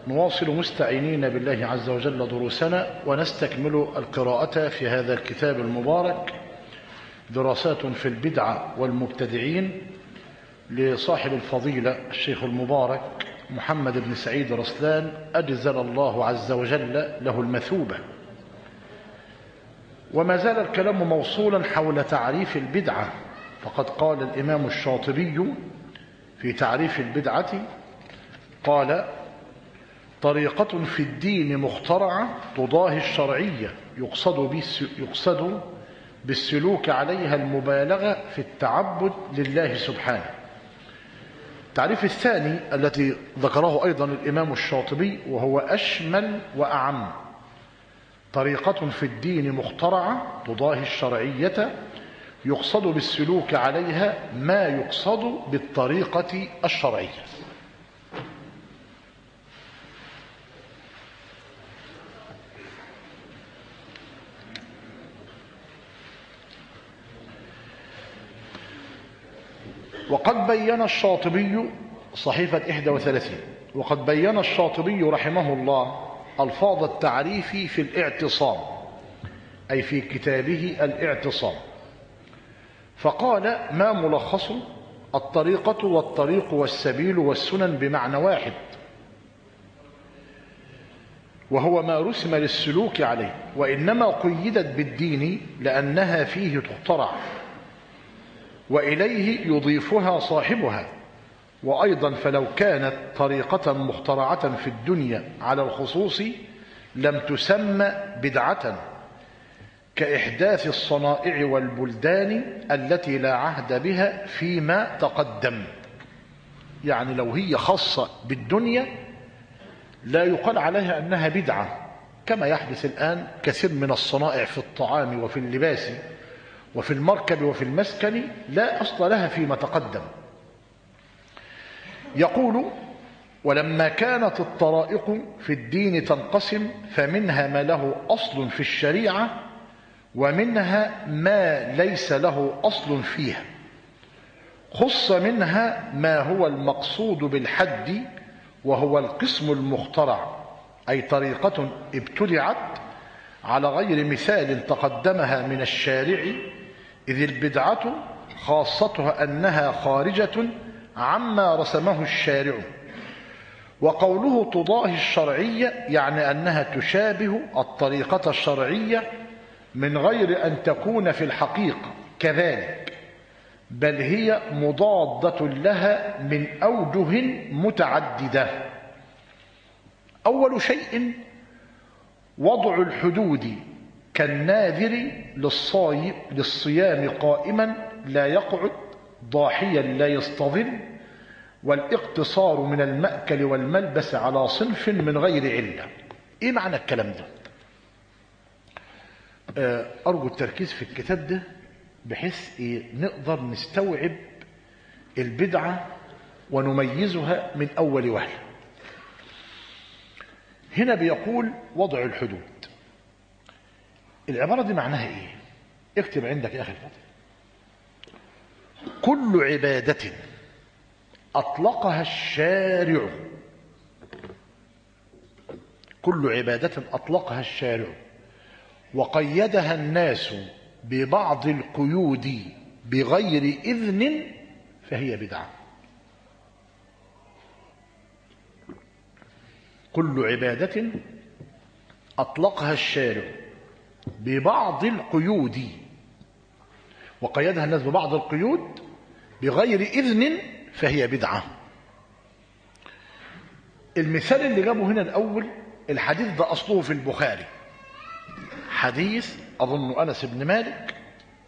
نواصل مستعينين بالله عز وجل دروسنا ونستكمل القراءة في هذا الكتاب المبارك دراسات في البدعة والمبتدعين لصاحب الفضيلة الشيخ المبارك محمد بن سعيد رسلان أجزل الله عز وجل له المثوبة وما زال الكلام موصولا حول تعريف البدعة فقد قال الإمام الشاطبي في تعريف البدعة قال طريقة في الدين مخترعة تضاهي الشرعية يقصد, يقصد بالسلوك عليها المبالغة في التعبد لله سبحانه التعريف الثاني التي ذكره أيضا الإمام الشاطبي وهو أشمل وأعم طريقة في الدين مخترعة تضاهي الشرعية يقصد بالسلوك عليها ما يقصد بالطريقة الشرعية وقد بين الشاطبي صحيفة 31 وقد بين الشاطبي رحمه الله ألفاظ التعريف في الاعتصام أي في كتابه الاعتصام فقال ما ملخص الطريقة والطريق والسبيل والسنن بمعنى واحد وهو ما رسم للسلوك عليه وإنما قيدت بالدين لأنها فيه تخترع وإليه يضيفها صاحبها وأيضا فلو كانت طريقة مخترعة في الدنيا على الخصوص لم تسمى بدعة كإحداث الصنائع والبلدان التي لا عهد بها فيما تقدم يعني لو هي خاصة بالدنيا لا يقال عليها أنها بدعة كما يحدث الآن كثير من الصنائع في الطعام وفي اللباس وفي المركب وفي المسكن لا أصل لها فيما تقدم يقول ولما كانت الطرائق في الدين تنقسم فمنها ما له أصل في الشريعة ومنها ما ليس له أصل فيها خص منها ما هو المقصود بالحد وهو القسم المخترع أي طريقة ابتدعت على غير مثال تقدمها من الشارع إذ البدعة خاصتها أنها خارجة عما رسمه الشارع وقوله تضاهي الشرعية يعني أنها تشابه الطريقة الشرعية من غير أن تكون في الحقيقة كذلك بل هي مضادة لها من أوجه متعددة أول شيء وضع الحدود كالناذر للصيام قائما لا يقعد ضاحيا لا يستظل والاقتصار من المأكل والملبس على صنف من غير علة ايه معنى الكلام ده أرجو التركيز في الكتاب ده بحيث إيه نقدر نستوعب البدعة ونميزها من أول وهلة هنا بيقول وضع الحدود العبارة دي معناها إيه اكتب عندك يا أخي الفضل كل عبادة أطلقها الشارع كل عبادة أطلقها الشارع وقيدها الناس ببعض القيود بغير إذن فهي بدعة كل عبادة أطلقها الشارع ببعض القيود وقيدها الناس ببعض القيود بغير إذن فهي بدعة المثال اللي جابه هنا الأول الحديث ده أصله في البخاري حديث أظن أنس بن مالك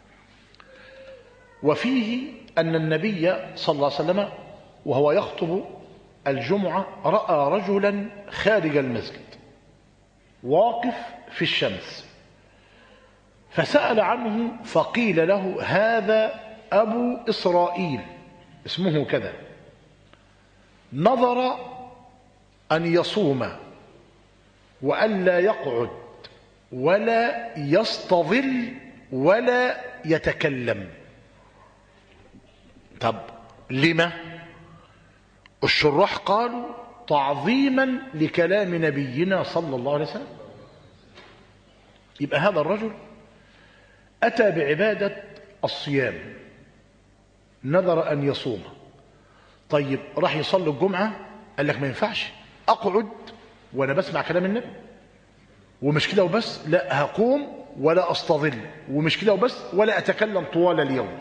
وفيه أن النبي صلى الله عليه وسلم وهو يخطب الجمعة رأى رجلا خارج المسجد واقف في الشمس فسأل عنه فقيل له هذا أبو إسرائيل اسمه كذا نظر أن يصوم وألا يقعد ولا يستظل ولا يتكلم طب لما الشراح قالوا تعظيما لكلام نبينا صلى الله عليه وسلم يبقى هذا الرجل أتى بعبادة الصيام نذر أن يصوم طيب راح يصلي الجمعة قال لك ما ينفعش أقعد وأنا بسمع كلام النبي ومش كده وبس لا هقوم ولا أستظل ومش كده وبس ولا أتكلم طوال اليوم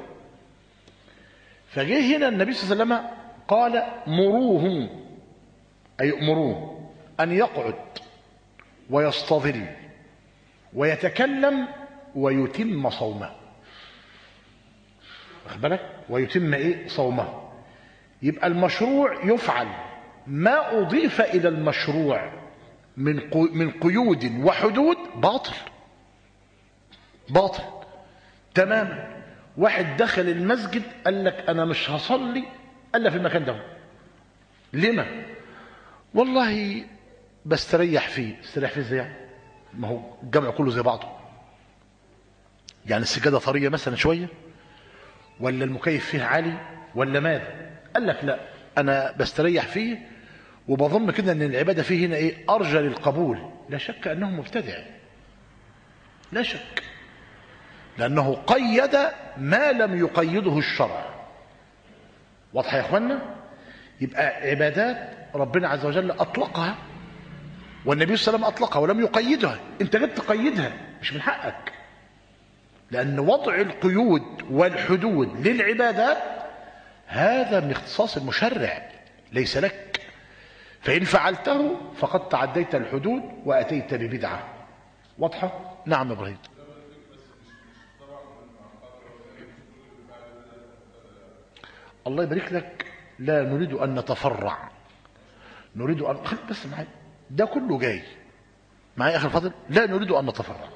فجه هنا النبي صلى الله عليه وسلم قال مروه أي أمروه أن يقعد ويستظل ويتكلم ويتم صومه واخد بالك ويتم ايه صومه يبقى المشروع يفعل ما اضيف الى المشروع من من قيود وحدود باطل باطل تماما واحد دخل المسجد قال لك انا مش هصلي الا في المكان ده لما والله بستريح فيه استريح فيه ازاي ما هو الجمع كله زي بعضه يعني السجاده طريه مثلا شويه ولا المكيف فيه عالي ولا ماذا قال لك لا انا بستريح فيه وبظن كده ان العباده فيه هنا ايه ارجى للقبول لا شك انه مبتدع لا شك لانه قيد ما لم يقيده الشرع واضح يا اخوانا يبقى عبادات ربنا عز وجل اطلقها والنبي صلى الله عليه وسلم اطلقها ولم يقيدها انت جيت تقيدها مش من حقك لأن وضع القيود والحدود للعبادات هذا من اختصاص المشرع ليس لك فإن فعلته فقد تعديت الحدود وأتيت ببدعة واضحة؟ نعم إبراهيم الله يبارك لك لا نريد أن نتفرع نريد أن خلي بس معي ده كله جاي معي أخي الفضل لا نريد أن نتفرع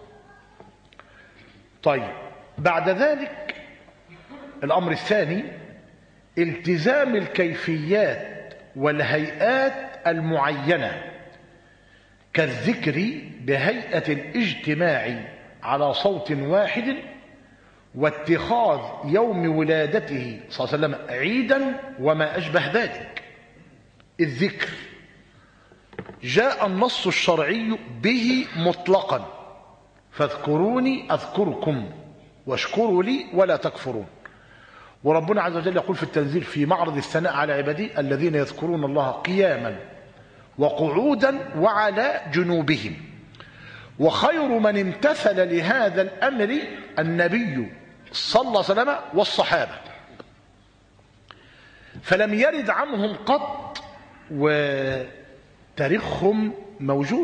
طيب بعد ذلك الأمر الثاني التزام الكيفيات والهيئات المعينة كالذكر بهيئة الاجتماع على صوت واحد واتخاذ يوم ولادته صلى الله عليه وسلم عيدا وما أشبه ذلك الذكر جاء النص الشرعي به مطلقا فاذكروني أذكركم واشكروا لي ولا تكفرون وربنا عز وجل يقول في التنزيل في معرض الثناء على عباده الذين يذكرون الله قياما وقعودا وعلى جنوبهم وخير من امتثل لهذا الأمر النبي صلى الله عليه وسلم والصحابة فلم يرد عنهم قط وتاريخهم موجود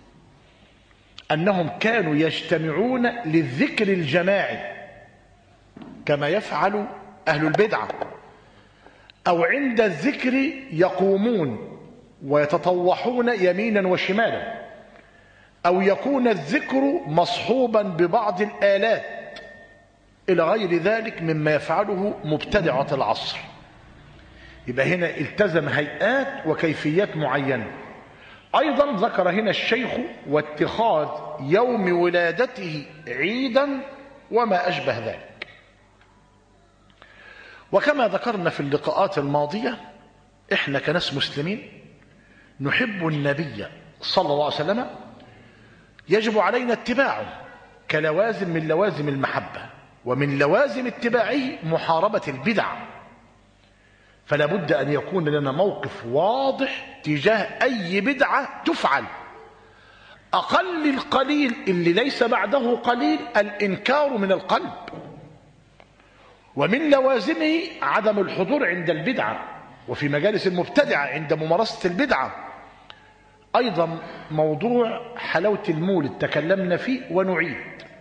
أنهم كانوا يجتمعون للذكر الجماعي كما يفعل أهل البدعة أو عند الذكر يقومون ويتطوحون يمينا وشمالا أو يكون الذكر مصحوبا ببعض الآلات إلى غير ذلك مما يفعله مبتدعة العصر يبقى هنا التزم هيئات وكيفيات معينة أيضا ذكر هنا الشيخ واتخاذ يوم ولادته عيدا وما أشبه ذلك وكما ذكرنا في اللقاءات الماضية إحنا كناس مسلمين نحب النبي صلى الله عليه وسلم يجب علينا اتباعه كلوازم من لوازم المحبة ومن لوازم اتباعه محاربة البدع فلا بد أن يكون لنا موقف واضح تجاه أي بدعة تفعل أقل القليل اللي ليس بعده قليل الإنكار من القلب ومن لوازمه عدم الحضور عند البدعة وفي مجالس المبتدعة عند ممارسة البدعة أيضا موضوع حلاوة المولد تكلمنا فيه ونعيد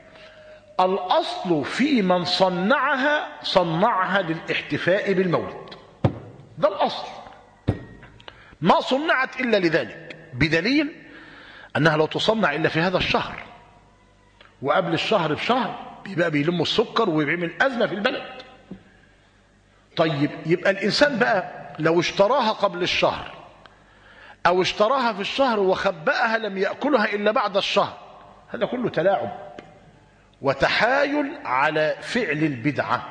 الأصل في من صنعها صنعها للاحتفاء بالمولد ده الأصل ما صنعت إلا لذلك بدليل أنها لو تصنع إلا في هذا الشهر وقبل الشهر بشهر بيبقى بيلموا السكر ويعمل أزمة في البلد طيب يبقى الإنسان بقى لو اشتراها قبل الشهر أو اشتراها في الشهر وخبأها لم يأكلها إلا بعد الشهر هذا كله تلاعب وتحايل على فعل البدعة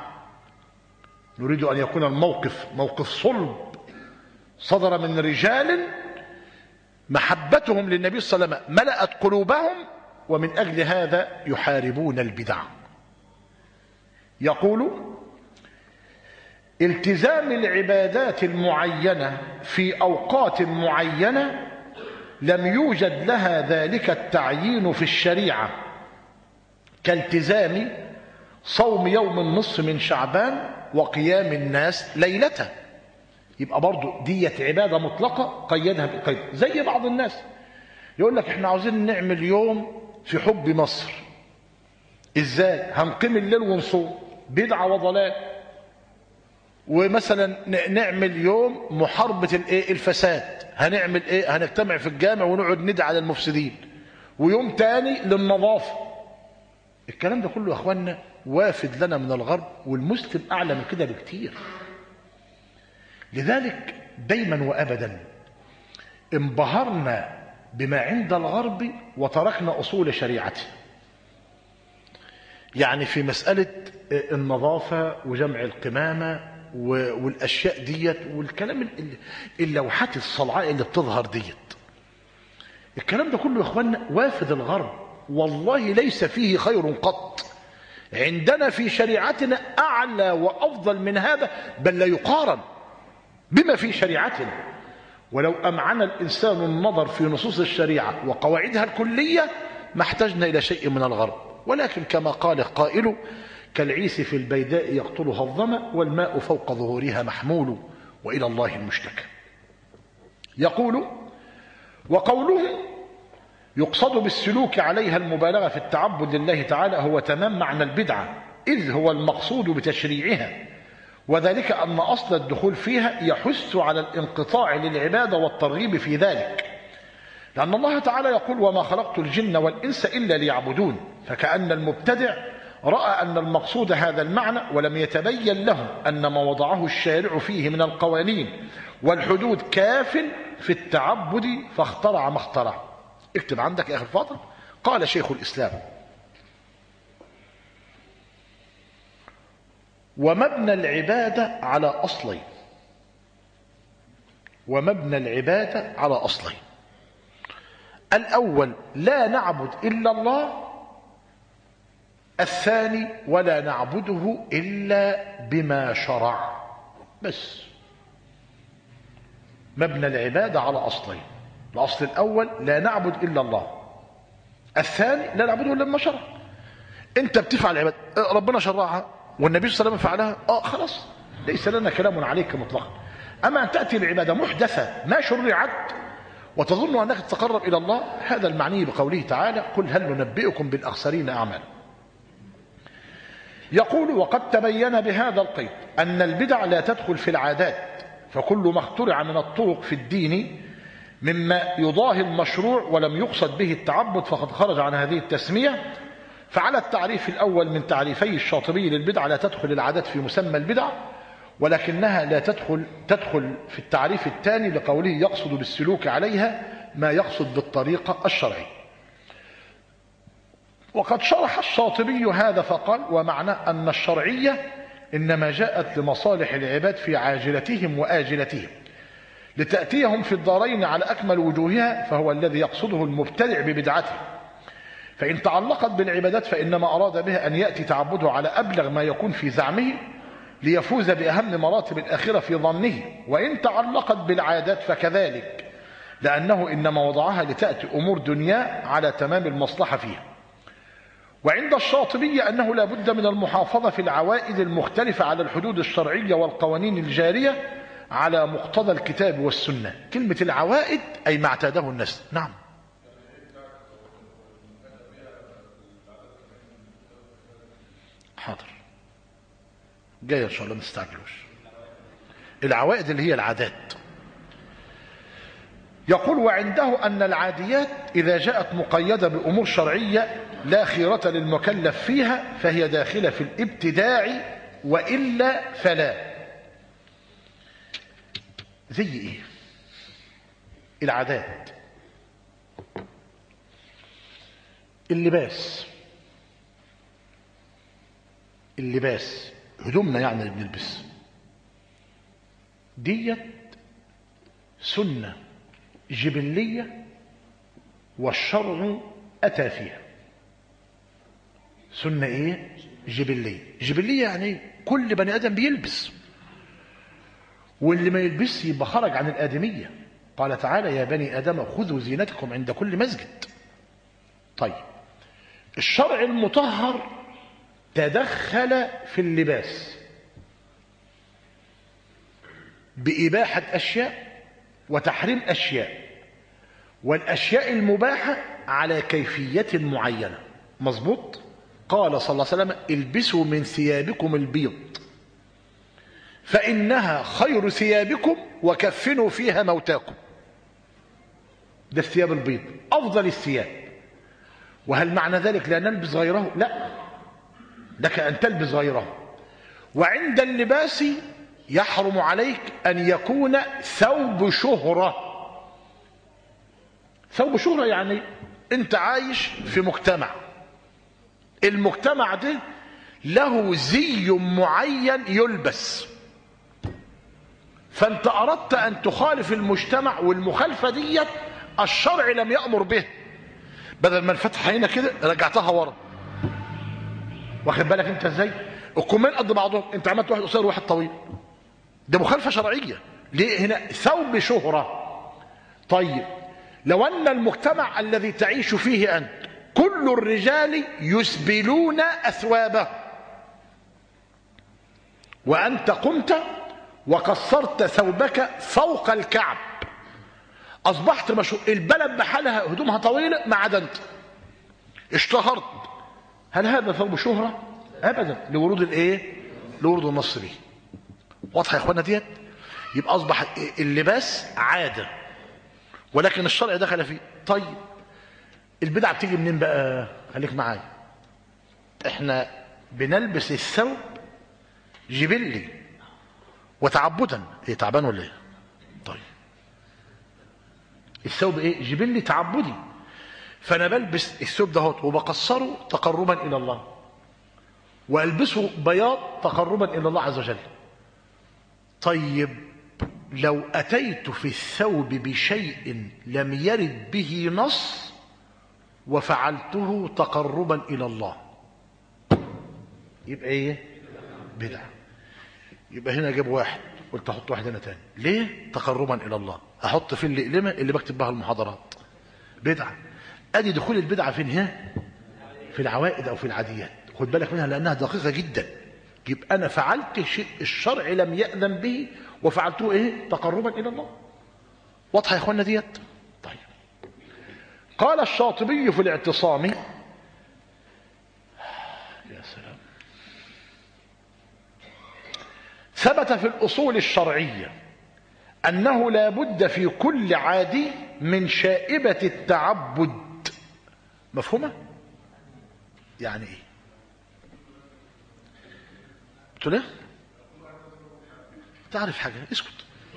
نريد أن يكون الموقف موقف صلب صدر من رجال محبتهم للنبي صلى الله عليه وسلم ملأت قلوبهم ومن أجل هذا يحاربون البدع يقول التزام العبادات المعينة في أوقات معينة لم يوجد لها ذلك التعيين في الشريعة كالتزام صوم يوم النصف من شعبان وقيام الناس ليلته يبقى برضو ديت عبادة مطلقة قيدها بقيد زي بعض الناس يقول لك احنا عاوزين نعمل يوم في حب مصر ازاي هنقيم الليل ونصوم بدعة وضلال ومثلا نعمل يوم محاربة الايه الفساد هنعمل ايه هنجتمع في الجامع ونقعد ندعي على المفسدين ويوم تاني للنظافة الكلام ده كله يا اخوانا وافد لنا من الغرب والمسلم اعلى من كده بكتير لذلك دايما وابدا انبهرنا بما عند الغرب وتركنا اصول شريعته يعني في مساله النظافه وجمع القمامه والاشياء ديت والكلام اللوحات الصلعاء اللي بتظهر ديت الكلام ده كله يا اخوانا وافد الغرب والله ليس فيه خير قط عندنا في شريعتنا اعلى وافضل من هذا بل لا يقارن بما في شريعتنا ولو أمعن الإنسان النظر في نصوص الشريعة وقواعدها الكلية ما احتجنا إلى شيء من الغرب ولكن كما قال قائل كالعيس في البيداء يقتلها الظمأ والماء فوق ظهورها محمول وإلى الله المشتكى يقول وقوله يقصد بالسلوك عليها المبالغة في التعبد لله تعالى هو تمام معنى البدعة إذ هو المقصود بتشريعها وذلك أن أصل الدخول فيها يحث على الانقطاع للعبادة والترغيب في ذلك لأن الله تعالى يقول وما خلقت الجن والإنس إلا ليعبدون فكأن المبتدع رأى أن المقصود هذا المعنى ولم يتبين له أن ما وضعه الشارع فيه من القوانين والحدود كاف في التعبد فاخترع ما اخترع اكتب عندك يا أخي الفاضل قال شيخ الإسلام ومبنى العبادة على أصلين ومبنى العبادة على أصلين الأول لا نعبد إلا الله الثاني ولا نعبده إلا بما شرع بس مبنى العبادة على أصلين الأصل الأول لا نعبد إلا الله الثاني لا نعبده إلا بما شرع أنت بتفعل عبادة ربنا شرعها والنبي صلى الله عليه وسلم فعلها اه خلاص ليس لنا كلام عليك مطلقا اما ان تاتي العباده محدثه ما شرعت وتظن انك تتقرب الى الله هذا المعني بقوله تعالى قل هل ننبئكم بالاخسرين اعمالا يقول وقد تبين بهذا القيد ان البدع لا تدخل في العادات فكل ما اخترع من الطرق في الدين مما يضاهي المشروع ولم يقصد به التعبد فقد خرج عن هذه التسميه فعلى التعريف الأول من تعريفي الشاطبي للبدعة لا تدخل العادات في مسمى البدعة ولكنها لا تدخل تدخل في التعريف الثاني لقوله يقصد بالسلوك عليها ما يقصد بالطريقة الشرعية وقد شرح الشاطبي هذا فقال ومعنى أن الشرعية إنما جاءت لمصالح العباد في عاجلتهم وآجلتهم لتأتيهم في الدارين على أكمل وجوهها فهو الذي يقصده المبتدع ببدعته فإن تعلقت بالعبادات فإنما أراد بها أن يأتي تعبده على أبلغ ما يكون في زعمه ليفوز بأهم مراتب الآخرة في ظنه وإن تعلقت بالعادات فكذلك لأنه إنما وضعها لتأتي أمور دنيا على تمام المصلحة فيها وعند الشاطبية أنه لا بد من المحافظة في العوائد المختلفة على الحدود الشرعية والقوانين الجارية على مقتضى الكتاب والسنة كلمة العوائد أي ما اعتاده الناس نعم حاضر جاي ان شاء الله ما تستعجلوش العوائد اللي هي العادات يقول وعنده ان العاديات اذا جاءت مقيده بامور شرعيه لا خيره للمكلف فيها فهي داخله في الابتداع والا فلا زي ايه العادات اللباس اللباس هدومنا يعني اللي بنلبس ديت سنة جبلية والشرع أتى فيها سنة إيه؟ جبلية جبلية يعني كل بني آدم بيلبس واللي ما يلبسش يبقى خرج عن الآدمية قال تعالى يا بني آدم خذوا زينتكم عند كل مسجد طيب الشرع المطهر تدخل في اللباس بإباحة أشياء وتحريم أشياء والأشياء المباحة على كيفية معينة مظبوط قال صلى الله عليه وسلم البسوا من ثيابكم البيض فإنها خير ثيابكم وكفنوا فيها موتاكم ده الثياب البيض أفضل الثياب وهل معنى ذلك لا نلبس غيره لا لك أن تلبس غيره وعند اللباس يحرم عليك أن يكون ثوب شهرة ثوب شهرة يعني أنت عايش في مجتمع المجتمع ده له زي معين يلبس فأنت أردت أن تخالف المجتمع والمخالفة ديت الشرع لم يأمر به بدل ما الفتحة هنا كده رجعتها ورا واخد بالك انت ازاي الكمين قد بعضهم انت عملت واحد قصير وواحد طويل ده مخالفه شرعيه ليه هنا ثوب شهره طيب لو ان المجتمع الذي تعيش فيه انت كل الرجال يسبلون اثوابه وانت قمت وقصرت ثوبك فوق الكعب اصبحت مشهور البلد بحالها هدومها طويله ما عدا انت اشتهرت هل هذا ثوب شهرة ابدا لورود الايه لورود النص به واضحه يا اخوانا ديت يبقى اصبح اللباس عاده ولكن الشرع دخل فيه طيب البدعه بتيجي منين بقى خليك معايا احنا بنلبس الثوب جبلي وتعبدا ايه تعبان ولا ايه طيب الثوب ايه جبلي تعبدي فانا بلبس الثوب دهوت وبقصره تقربا الى الله والبسه بياض تقربا الى الله عز وجل طيب لو اتيت في الثوب بشيء لم يرد به نص وفعلته تقربا الى الله يبقى ايه بدعه يبقى هنا جاب واحد قلت احط واحد هنا تاني ليه تقربا الى الله احط في الاقلمه اللي بكتب بها المحاضرات بدعه ادي دخول البدعه فين هنا في العوائد او في العاديات خد بالك منها لانها دقيقه جدا يبقى انا فعلت شيء الشرع لم ياذن به وفعلته ايه تقربا الى الله واضحه يا اخوانا ديت طيب قال الشاطبي في الاعتصام يا سلام ثبت في الاصول الشرعيه انه لا بد في كل عادي من شائبه التعبد مفهومه يعني ايه قلت له تعرف حاجه اسكت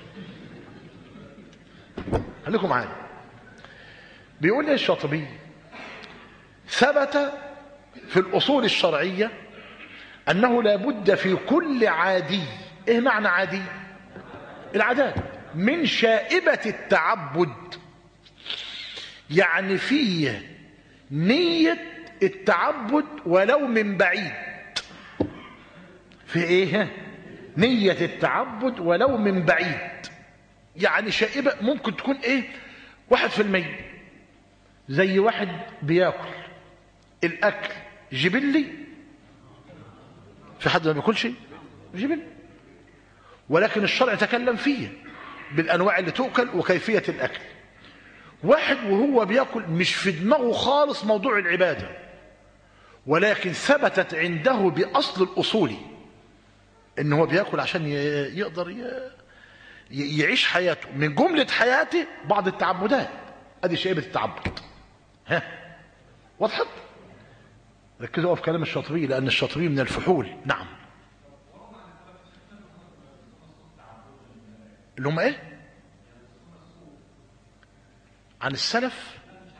خليكم معايا بيقول لي الشاطبي ثبت في الاصول الشرعيه انه لا بد في كل عادي ايه معنى عادي العادات من شائبه التعبد يعني فيه نيه التعبد ولو من بعيد في ايه نية التعبد ولو من بعيد يعني شائبة ممكن تكون ايه واحد في المية زي واحد بياكل الاكل جبلي في حد ما بياكلش جبلي ولكن الشرع تكلم فيه بالانواع اللي تؤكل وكيفية الاكل واحد وهو بياكل مش في دماغه خالص موضوع العبادة ولكن ثبتت عنده بأصل الأصولي ان هو بياكل عشان يقدر يعيش حياته من جملة حياته بعض التعبدات ادي شيبة التعبد ها وضحت ركزوا في كلام الشاطبي لان الشاطبي من الفحول نعم اللي هم ايه عن السلف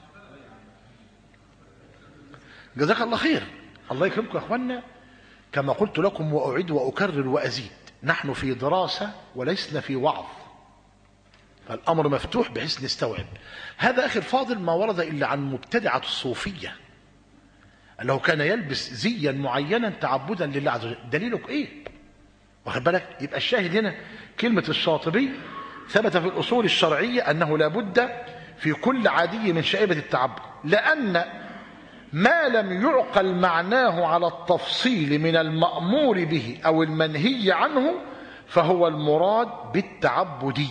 جزاك الله خير الله يكرمكم يا اخوانا كما قلت لكم وأعيد وأكرر وأزيد نحن في دراسة ولسنا في وعظ فالأمر مفتوح بحيث نستوعب هذا أخي الفاضل ما ورد إلا عن مبتدعة الصوفية أنه كان يلبس زيا معينا تعبدا لله عز وجل دليلك إيه واخد بالك يبقى الشاهد هنا كلمة الشاطبي ثبت في الأصول الشرعية أنه لا بد في كل عادي من شائبة التعبد لأن ما لم يعقل معناه على التفصيل من المأمور به أو المنهي عنه فهو المراد بالتعبدي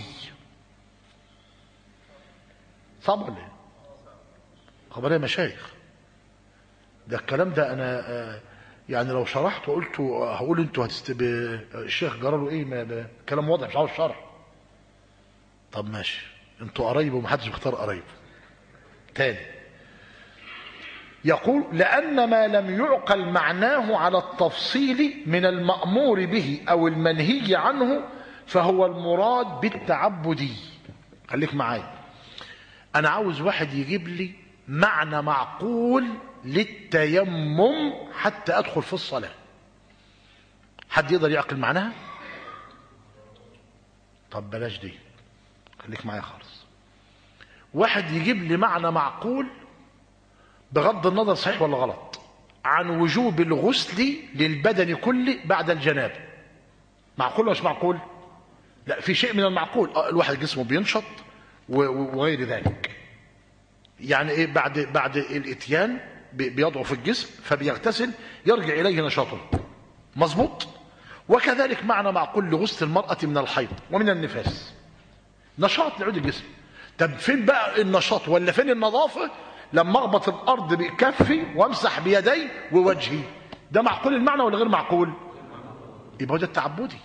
صعب ولا ايه؟ خبر يا مشايخ ده الكلام ده انا آه، يعني لو شرحت وقلت هقول انتوا هتست ب- الشيخ جرى له ايه ما ب- كلام واضح مش عاوز شرح طب ماشي انتوا قرايب ومحدش بيختار قرايبه تاني يقول لأن ما لم يعقل معناه على التفصيل من المأمور به أو المنهي عنه فهو المراد بالتعبدي خليك معايا أنا عاوز واحد يجيب لي معنى معقول للتيمم حتى أدخل في الصلاة حد يقدر يعقل معناها طب بلاش دي خليك معايا خالص واحد يجيب لي معنى معقول بغض النظر صحيح ولا غلط عن وجوب الغسل للبدن كله بعد الجنابه معقول ولا مش معقول لا في شيء من المعقول آه، الواحد جسمه بينشط و- و- وغير ذلك يعني ايه بعد بعد الاتيان بي- بيضعف الجسم فبيغتسل يرجع اليه نشاطه مظبوط وكذلك معنى معقول لغسل المراه من الحيض ومن النفاس نشاط لعود الجسم طب فين بقى النشاط ولا فين النظافه لما اخبط الارض بكفي وامسح بيدي ووجهي ده معقول المعنى ولا غير معقول يبقى هو ده التعبدي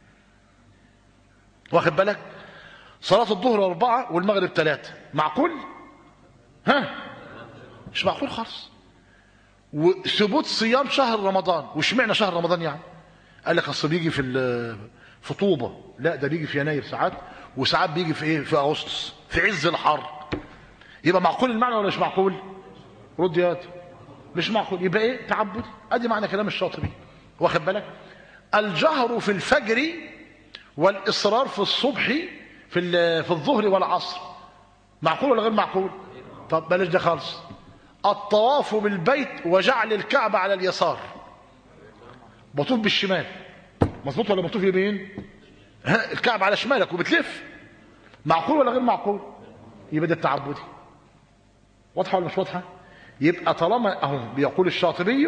واخد بالك صلاة الظهر أربعة والمغرب ثلاثة معقول ها مش معقول خالص وثبوت صيام شهر رمضان واشمعنى شهر رمضان يعني قال لك اصل بيجي في ال- في طوبه لا ده بيجي في يناير ساعات وساعات بيجي في ايه في اغسطس في عز الحر يبقى معقول المعنى ولا مش معقول رد يا واد. مش معقول يبقى ايه تعبدي ادي معنى كلام الشاطبي واخد بالك الجهر في الفجر والاصرار في الصبح في ال- في الظهر والعصر معقول ولا غير معقول طب بلاش ده خالص الطواف بالبيت وجعل الكعبة على اليسار بطوف بالشمال مظبوط ولا بطوف يمين ها الكعبة على شمالك وبتلف معقول ولا غير معقول يبقى ده التعبدي واضحة ولا مش واضحة يبقى طالما اهو بيقول الشاطبي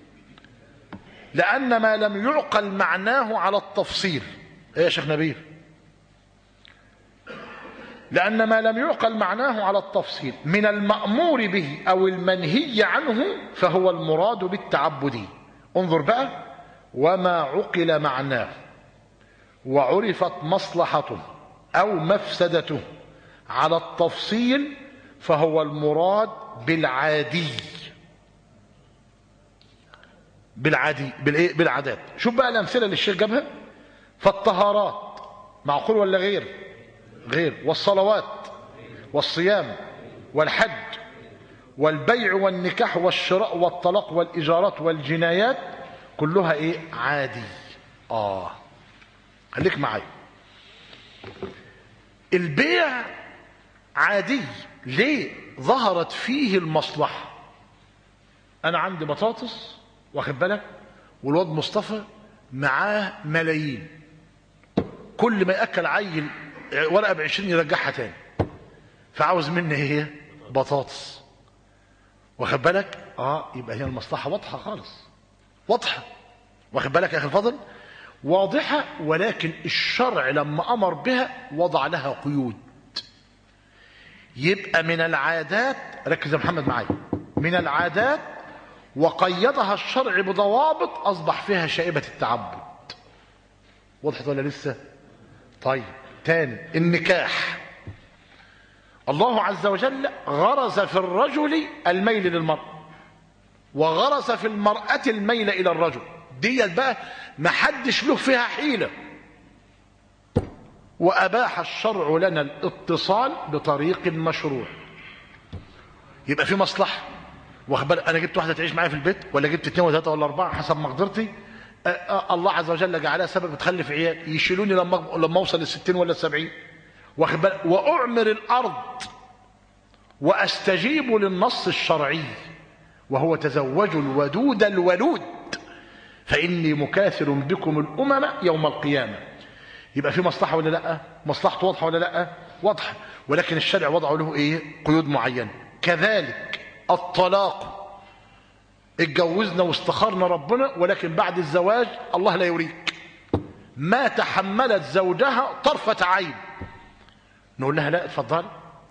لأن ما لم يعقل معناه على التفصيل ايه يا شيخ نبيل لأن ما لم يعقل معناه على التفصيل من المأمور به أو المنهي عنه فهو المراد بالتعبدي انظر بقى وما عقل معناه وعرفت مصلحته أو مفسدته على التفصيل فهو المراد بالعادي بالعادي بالايه بالعادات شوف بقى الامثله اللي الشيخ جابها فالطهارات معقول ولا غير غير والصلوات والصيام والحج والبيع والنكاح والشراء والطلاق والايجارات والجنايات كلها ايه عادي اه خليك معايا البيع عادي ليه ظهرت فيه المصلحه انا عندي بطاطس واخد بالك والواد مصطفى معاه ملايين كل ما ياكل عيل ورقه ب 20 يرجعها تاني فعاوز مني هي بطاطس واخد بالك اه يبقى هي المصلحه واضحه خالص واضحه واخد بالك يا اخي الفضل واضحه ولكن الشرع لما امر بها وضع لها قيود يبقى من العادات ركز يا محمد معايا من العادات وقيدها الشرع بضوابط اصبح فيها شائبه التعبد وضحت ولا لسه طيب تاني النكاح الله عز وجل غرز في الرجل الميل للمرأة وغرس في المرأة الميل إلى الرجل ديت بقى ما حدش له فيها حيلة وأباح الشرع لنا الاتصال بطريق مشروع يبقى في مصلحة واخد بالك انا جبت واحده تعيش معايا في البيت ولا جبت اثنين ولا ثلاثه ولا اربعه حسب مقدرتي أه أه الله عز وجل جعلها سبب تخلف عيال يشيلوني لما لما اوصل للستين ولا السبعين واخد بالك؟ وأعمر الأرض وأستجيب للنص الشرعي وهو تزوجوا الودود الولود فإني مكاثر بكم الأمم يوم القيامة يبقى في مصلحة ولا لا مصلحته واضحة ولا لا واضحة ولكن الشرع وضعه له ايه قيود معينة كذلك الطلاق اتجوزنا واستخرنا ربنا ولكن بعد الزواج الله لا يريك ما تحملت زوجها طرفة عين نقول لها لا اتفضل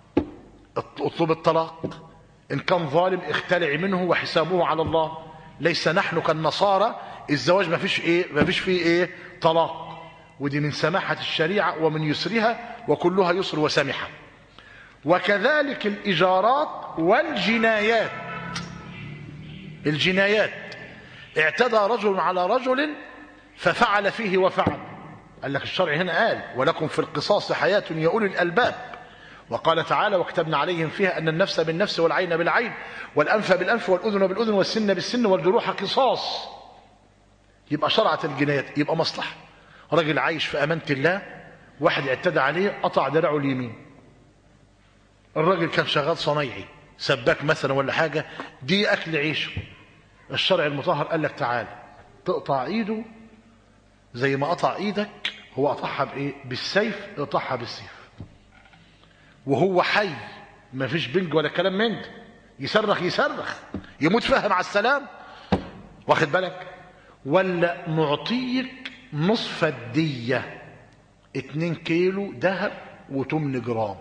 اطلب الطلاق إن كان ظالم اختلع منه وحسابه على الله ليس نحن كالنصارى الزواج ما فيش ايه ما فيش فيه ايه طلاق ودي من سماحة الشريعة ومن يسرها وكلها يسر وسمحة وكذلك الإجارات والجنايات الجنايات اعتدى رجل على رجل ففعل فيه وفعل قال لك الشرع هنا قال ولكم في القصاص حياة يا أولي الألباب وقال تعالى وكتبنا عليهم فيها أن النفس بالنفس والعين بالعين والأنف بالأنف والأذن بالأذن والسن بالسن والجروح قصاص يبقى شرعت الجنايات يبقى مصلحة راجل عايش في أمانة الله واحد اعتدى عليه قطع دراعه اليمين الراجل كان شغال صنايعي سباك مثلا ولا حاجة دي أكل عيشه الشرع المطهر قال لك تعالى تقطع ايده زي ما قطع ايدك هو قطعها بايه بالسيف اقطعها بالسيف وهو حي ما فيش بنج ولا كلام من ده يصرخ يصرخ يموت فيها مع السلام واخد بالك ولا نعطيك نصف الدية اتنين كيلو ذهب وتمن جرام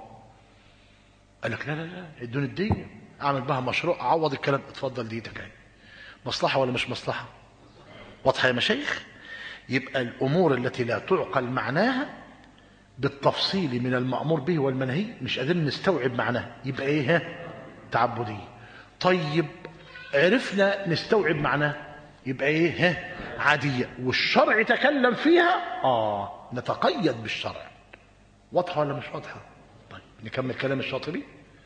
قال لك لا لا لا ادوني الدية اعمل بها مشروع اعوض الكلام اتفضل ديتك اهي مصلحة ولا مش مصلحة واضحة يا مشايخ يبقى الامور التي لا تعقل معناها بالتفصيل من المأمور به والمنهي مش قادرين نستوعب معناها يبقى ايه ها تعبدية طيب عرفنا نستوعب معناها يبقى ايه ها عادية والشرع تكلم فيها اه نتقيد بالشرع واضحة ولا مش واضحة طيب نكمل كلام الشاطبي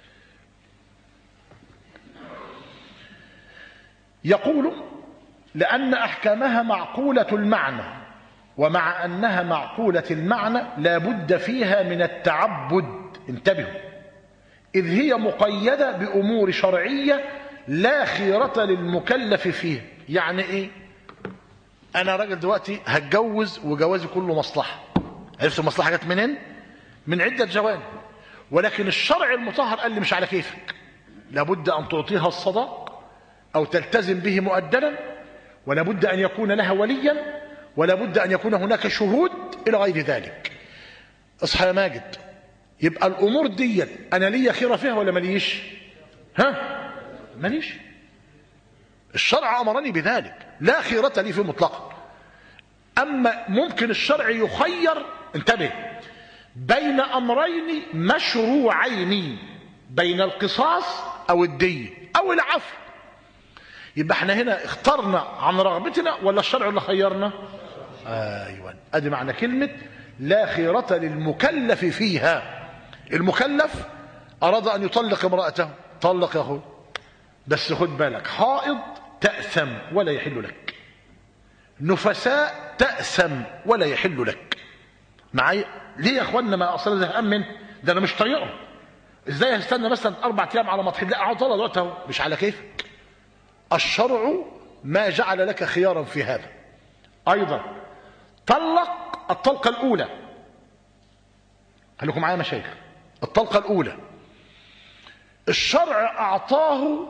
يقول لأن أحكامها معقولة المعنى ومع أنها معقولة المعنى لا بد فيها من التعبد انتبهوا إذ هي مقيدة بأمور شرعية لا خيرة للمكلف فيها يعني إيه أنا راجل دلوقتي هتجوز وجوازي كله مصلحة عرفت المصلحة جت منين من عدة جوانب ولكن الشرع المطهر قال لي مش على كيفك لابد أن تعطيها الصداق أو تلتزم به مؤدلا ولا بد أن يكون لها وليا ولا بد أن يكون هناك شهود إلى غير ذلك اصحى يا ماجد يبقى الأمور دي أنا لي خيرة فيها ولا ماليش ها ماليش الشرع أمرني بذلك لا خيرة لي فيه مطلقا أما ممكن الشرع يخير انتبه بين أمرين مشروعين بين القصاص أو الدية أو العفو يبقى احنا هنا اخترنا عن رغبتنا ولا الشرع اللي خيرنا ايوه ادي معنى كلمه لا خيرة للمكلف فيها المكلف اراد ان يطلق امراته طلق يا اخوي بس خد بالك حائض تاثم ولا يحل لك نفساء تاثم ولا يحل لك معايا ليه يا اخوانا ما اصلا زهقان منه ده انا مش طايقه ازاي هستنى مثلا اربع ايام على ما تحل لا اقعد طول الوقت اهو مش على كيفك الشرع ما جعل لك خيارا في هذا ايضا طلق الطلقه الاولى خليكم معايا مشايخ الطلقه الاولى الشرع اعطاه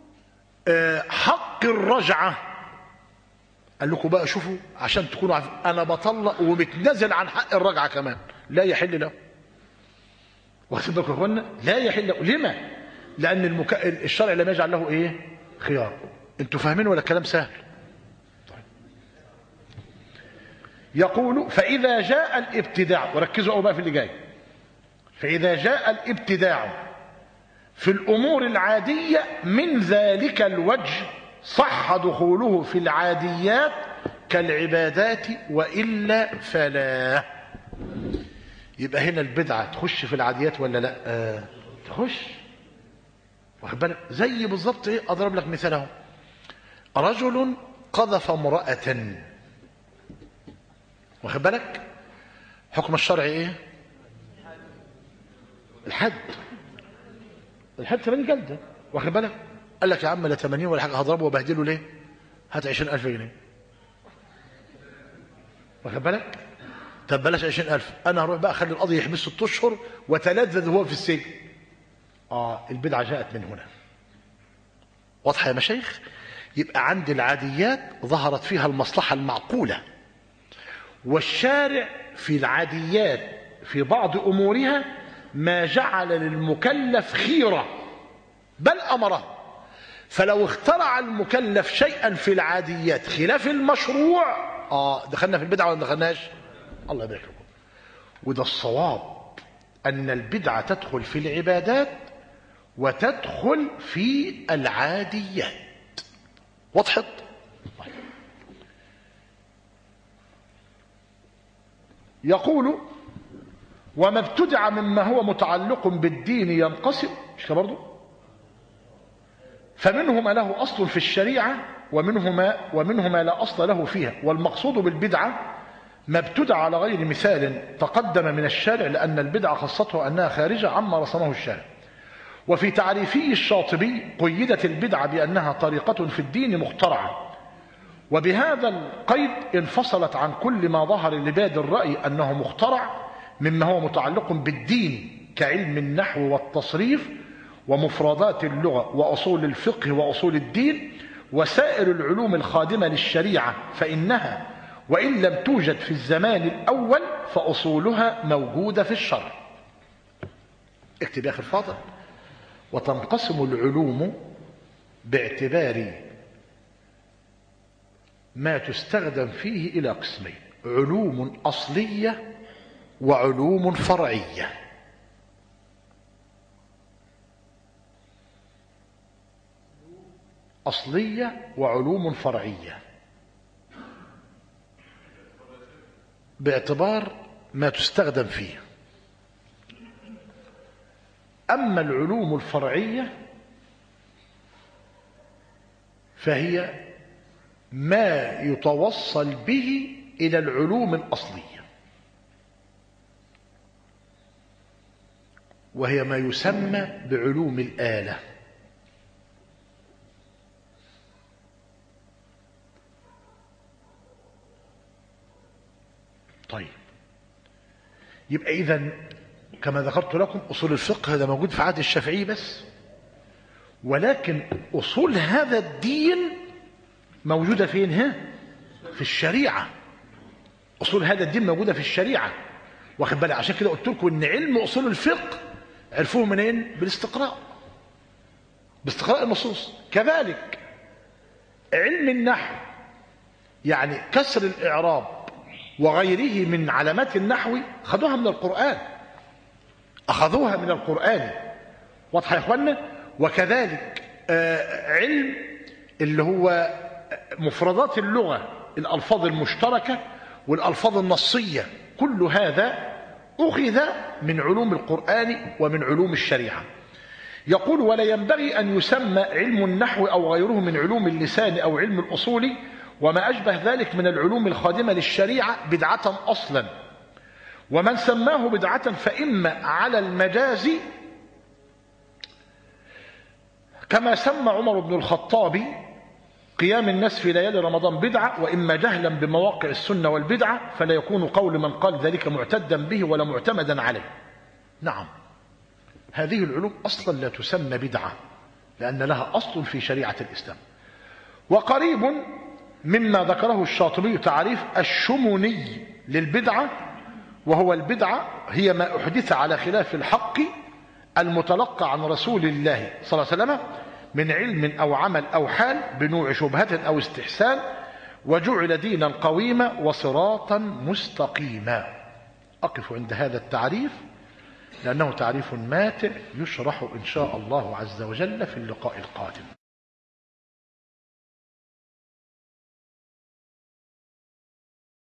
حق الرجعه قال لكم بقى شوفوا عشان تكونوا عارفين انا بطلق ومتنازل عن حق الرجعه كمان لا يحل له واخدين بالكم يا اخوانا لا يحل له لما لان المك... الشرع لم يجعل له ايه خيار انتوا فاهمين ولا كلام سهل طيب. يقول فإذا جاء الابتداع وركزوا أو بقى في اللي جاي فإذا جاء الابتداع في الأمور العادية من ذلك الوجه صح دخوله في العاديات كالعبادات وإلا فلا يبقى هنا البدعة تخش في العاديات ولا لا آه تخش واخد بالك زي بالظبط ايه اضرب لك مثال اهو رجل قذف امرأة واخد بالك حكم الشرع ايه الحد الحد 80 جلدة واخد بالك قال لك يا عم لا 80 ولا حاجة هضربه وبهدله ليه هات 20000 جنيه واخد بالك طب بلاش 20000 انا هروح بقى اخلي القاضي يحبس ست اشهر وتلذذ وهو في السجن اه البدعه جاءت من هنا واضحه يا مشايخ يبقى عند العاديات ظهرت فيها المصلحه المعقوله والشارع في العاديات في بعض امورها ما جعل للمكلف خيره بل امره فلو اخترع المكلف شيئا في العاديات خلاف المشروع اه دخلنا في البدعه ولا ما دخلناش الله يبارك لكم وده الصواب ان البدعه تدخل في العبادات وتدخل في العاديات وضحت يقول وما ابتدع مما هو متعلق بالدين ينقسم مش كده برضه فمنه ما له اصل في الشريعه ومنه ما ومنه ما لا اصل له فيها والمقصود بالبدعه ما ابتدع على غير مثال تقدم من الشارع لان البدعه خاصته انها خارجه عما رسمه الشارع وفي تعريفه الشاطبي قيدت البدعه بانها طريقه في الدين مخترعه وبهذا القيد انفصلت عن كل ما ظهر لباد الراي انه مخترع مما هو متعلق بالدين كعلم النحو والتصريف ومفردات اللغه واصول الفقه واصول الدين وسائر العلوم الخادمه للشريعه فانها وان لم توجد في الزمان الاول فاصولها موجوده في الشرع اكتب يا اخي الفاضل وتنقسم العلوم باعتبار ما تستخدم فيه الى قسمين علوم اصليه وعلوم فرعيه اصليه وعلوم فرعيه باعتبار ما تستخدم فيه اما العلوم الفرعيه فهي ما يتوصل به الى العلوم الاصليه وهي ما يسمى بعلوم الاله طيب يبقى اذا كما ذكرت لكم اصول الفقه هذا موجود في عهد الشافعي بس ولكن اصول هذا الدين موجوده فين ها في الشريعه اصول هذا الدين موجوده في الشريعه واخد بالك عشان كده قلت لكم ان علم اصول الفقه عرفوه منين بالاستقراء باستقراء النصوص كذلك علم النحو يعني كسر الاعراب وغيره من علامات النحو خدوها من القرآن أخذوها من القرآن واضحة يا إخوانا وكذلك آه علم اللي هو مفردات اللغة الألفاظ المشتركة والألفاظ النصية كل هذا أخذ من علوم القرآن ومن علوم الشريعة يقول ولا ينبغي أن يسمى علم النحو أو غيره من علوم اللسان أو علم الأصول وما أشبه ذلك من العلوم الخادمة للشريعة بدعة أصلا ومن سماه بدعة فإما على المجاز كما سمى عمر بن الخطاب قيام الناس في ليالي رمضان بدعة وإما جهلا بمواقع السنة والبدعة فلا يكون قول من قال ذلك معتدا به ولا معتمدا عليه نعم هذه العلوم أصلا لا تسمى بدعة لأن لها أصل في شريعة الإسلام وقريب مما ذكره الشاطبي تعريف الشموني للبدعة وهو البدعة هي ما أحدث على خلاف الحق المتلقى عن رسول الله صلى الله عليه وسلم من علم أو عمل أو حال بنوع شبهة أو استحسان وجعل دينا قويما وصراطا مستقيما أقف عند هذا التعريف لأنه تعريف ماتع يشرح إن شاء الله عز وجل في اللقاء القادم